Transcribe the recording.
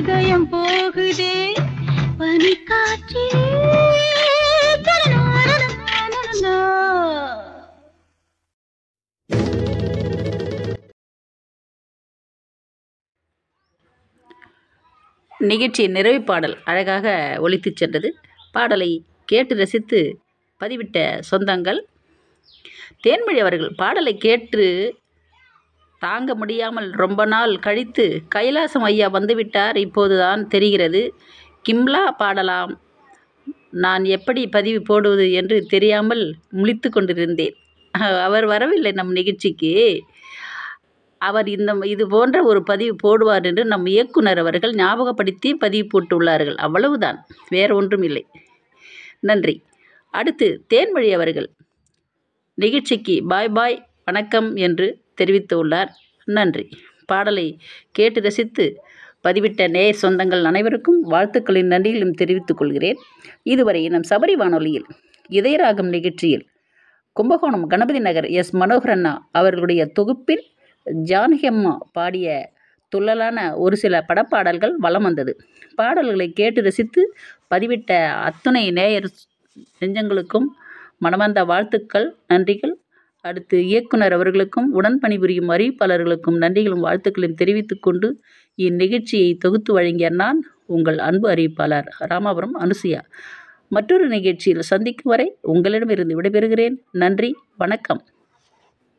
இதயம் போகுதே பனிக்காற்றே தனனனனனனனனா. நிகழ்ச்சியின் நிறைவு பாடல் அழகாக ஒலித்துச் சென்றது பாடலை கேட்டு ரசித்து பதிவிட்ட சொந்தங்கள் தேன்மொழி அவர்கள் பாடலை கேட்டு தாங்க முடியாமல் ரொம்ப நாள் கழித்து கைலாசம் ஐயா வந்துவிட்டார் இப்போதுதான் தெரிகிறது கிம்லா பாடலாம் நான் எப்படி பதிவு போடுவது என்று தெரியாமல் முழித்து கொண்டிருந்தேன் அவர் வரவில்லை நம் நிகழ்ச்சிக்கு அவர் இந்த இது போன்ற ஒரு பதிவு போடுவார் என்று நம் இயக்குனர் அவர்கள் ஞாபகப்படுத்தி பதிவு போட்டுள்ளார்கள் அவ்வளவுதான் வேறு ஒன்றும் இல்லை நன்றி அடுத்து தேன்மொழி அவர்கள் நிகழ்ச்சிக்கு பாய் பாய் வணக்கம் என்று தெரிவித்துள்ளார் நன்றி பாடலை கேட்டு ரசித்து பதிவிட்ட நேயர் சொந்தங்கள் அனைவருக்கும் வாழ்த்துக்களின் நன்றிகளும் தெரிவித்துக் கொள்கிறேன் இதுவரை நம் சபரி வானொலியில் இதயராகம் நிகழ்ச்சியில் கும்பகோணம் கணபதி நகர் எஸ் மனோகரண்ணா அவர்களுடைய தொகுப்பில் ஜானகி அம்மா பாடிய துள்ளலான ஒரு சில படப்பாடல்கள் வலம் வந்தது பாடல்களை கேட்டு ரசித்து பதிவிட்ட அத்துணை நேயர் நெஞ்சங்களுக்கும் மனமார்ந்த வாழ்த்துக்கள் நன்றிகள் அடுத்து இயக்குனர் அவர்களுக்கும் உடன் பணிபுரியும் அறிவிப்பாளர்களுக்கும் நன்றிகளும் வாழ்த்துக்களையும் தெரிவித்துக் கொண்டு இந்நிகழ்ச்சியை தொகுத்து வழங்கிய நான் உங்கள் அன்பு அறிவிப்பாளர் ராமாபுரம் அனுசுயா மற்றொரு நிகழ்ச்சியில் சந்திக்கும் வரை உங்களிடமிருந்து விடைபெறுகிறேன் நன்றி வணக்கம்